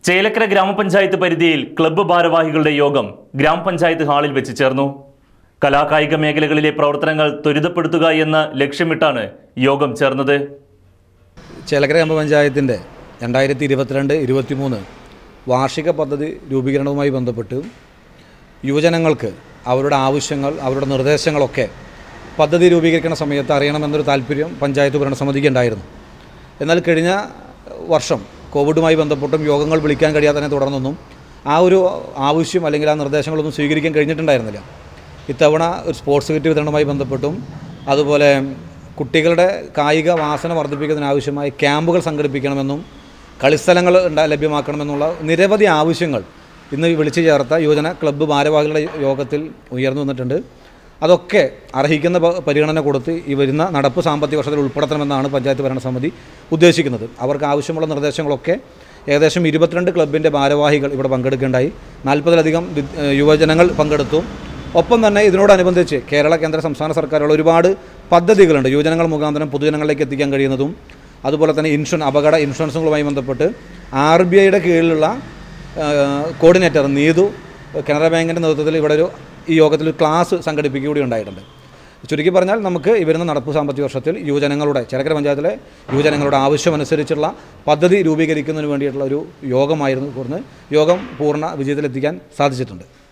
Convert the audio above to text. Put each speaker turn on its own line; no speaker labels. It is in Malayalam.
ചേലക്കര ഗ്രാമപഞ്ചായത്ത് പരിധിയിൽ ക്ലബ്ബ് ഭാരവാഹികളുടെ യോഗം ഗ്രാമപഞ്ചായത്ത് ഹാളിൽ വെച്ച് ചേർന്നു കലാകായിക മേഖലകളിലെ പ്രവർത്തനങ്ങൾ ത്വരിതപ്പെടുത്തുക എന്ന ലക്ഷ്യമിട്ടാണ് യോഗം ചേർന്നത്
ചേലക്കര ഗ്രാമപഞ്ചായത്തിൻ്റെ രണ്ടായിരത്തി ഇരുപത്തിരണ്ട് ഇരുപത്തിമൂന്ന് വാർഷിക പദ്ധതി രൂപീകരണവുമായി ബന്ധപ്പെട്ട് യുവജനങ്ങൾക്ക് അവരുടെ ആവശ്യങ്ങൾ അവരുടെ നിർദ്ദേശങ്ങളൊക്കെ പദ്ധതി രൂപീകരിക്കുന്ന സമയത്ത് അറിയണമെന്നൊരു താല്പര്യം പഞ്ചായത്ത് ഭരണസമിതിക്ക് ഉണ്ടായിരുന്നു എന്നാൽ കഴിഞ്ഞ വർഷം കോവിഡുമായി ബന്ധപ്പെട്ടും യോഗങ്ങൾ വിളിക്കാൻ കഴിയാത്തതിനെ തുടർന്നൊന്നും ആ ഒരു ആവശ്യം അല്ലെങ്കിൽ ആ നിർദ്ദേശങ്ങളൊന്നും സ്വീകരിക്കാൻ കഴിഞ്ഞിട്ടുണ്ടായിരുന്നില്ല ഇത്തവണ ഒരു സ്പോർട്സ് കിറ്റ് വിതരണവുമായി ബന്ധപ്പെട്ടും അതുപോലെ കുട്ടികളുടെ കായിക വാസന വർദ്ധിപ്പിക്കുന്നതിനാവശ്യമായ ക്യാമ്പുകൾ സംഘടിപ്പിക്കണമെന്നും കളിസ്ഥലങ്ങൾ ഉണ്ടാ ലഭ്യമാക്കണമെന്നുള്ള നിരവധി ആവശ്യങ്ങൾ ഇന്ന് വിളിച്ചു ചേർത്ത യുവജന ക്ലബ്ബ് ഭാരവാഹികളുടെ യോഗത്തിൽ ഉയർന്നു വന്നിട്ടുണ്ട് അതൊക്കെ അർഹിക്കുന്ന പ- പരിഗണന കൊടുത്ത് ഈ വരുന്ന നടപ്പ് സാമ്പത്തിക വർഷത്തിൽ ഉൾപ്പെടുത്തണമെന്നാണ് പഞ്ചായത്ത് ഭരണസമിതി ഉദ്ദേശിക്കുന്നത് അവർക്ക് ആവശ്യമുള്ള നിർദ്ദേശങ്ങളൊക്കെ ഏകദേശം ഇരുപത്തിരണ്ട് ക്ലബിൻ്റെ ഭാരവാഹികൾ ഇവിടെ പങ്കെടുക്കേണ്ടായി നാൽപ്പതിലധികം വിദ്- ഏഹ് യുവജനങ്ങൾ പങ്കെടുത്തു ഒപ്പം തന്നെ ഇതിനോടനുബന്ധിച്ച് കേരള കേന്ദ്ര സംസ്ഥാന സർക്കാരുകൾ ഒരുപാട് പദ്ധതികളുണ്ട് യുവജനങ്ങൾ മുഖാന്തരം പൊതുജനങ്ങളിലേക്ക് എത്തിക്കാൻ കഴിയുന്നതും അതുപോലെ തന്നെ ഇൻഷുറൻസ് അപകട ഇൻഷുറൻസുകളുമായി ബന്ധപ്പെട്ട് ആർ ബി ഐയുടെ കീഴിലുള്ള കോർഡിനേറ്റർ നീതു കനറ ബാങ്കിൻ്റെ നേതൃത്വത്തിൽ ഇവിടെ ഒരു ഈ യോഗത്തിൽ ഒരു ക്ലാസ് സംഘടിപ്പിക്കുക കൂടി ഉണ്ടായിട്ടുണ്ട് ചുരുക്കി പറഞ്ഞാൽ നമുക്ക് ഈ വരുന്ന നടപ്പ് സാമ്പത്തിക വർഷത്തിൽ യുവജനങ്ങളുടെ ചേലക്കര പഞ്ചായത്തിലെ യുവജനങ്ങളുടെ ആവശ്യമനുസരിച്ചുള്ള പദ്ധതി രൂപീകരിക്കുന്നതിന് വേണ്ടിയിട്ടുള്ള ഒരു യോഗമായിരുന്നു കൂർന്ന് യോഗം പൂർണ്ണ വിജയത്തിലെത്തിക്കാൻ സാധിച്ചിട്ടുണ്ട്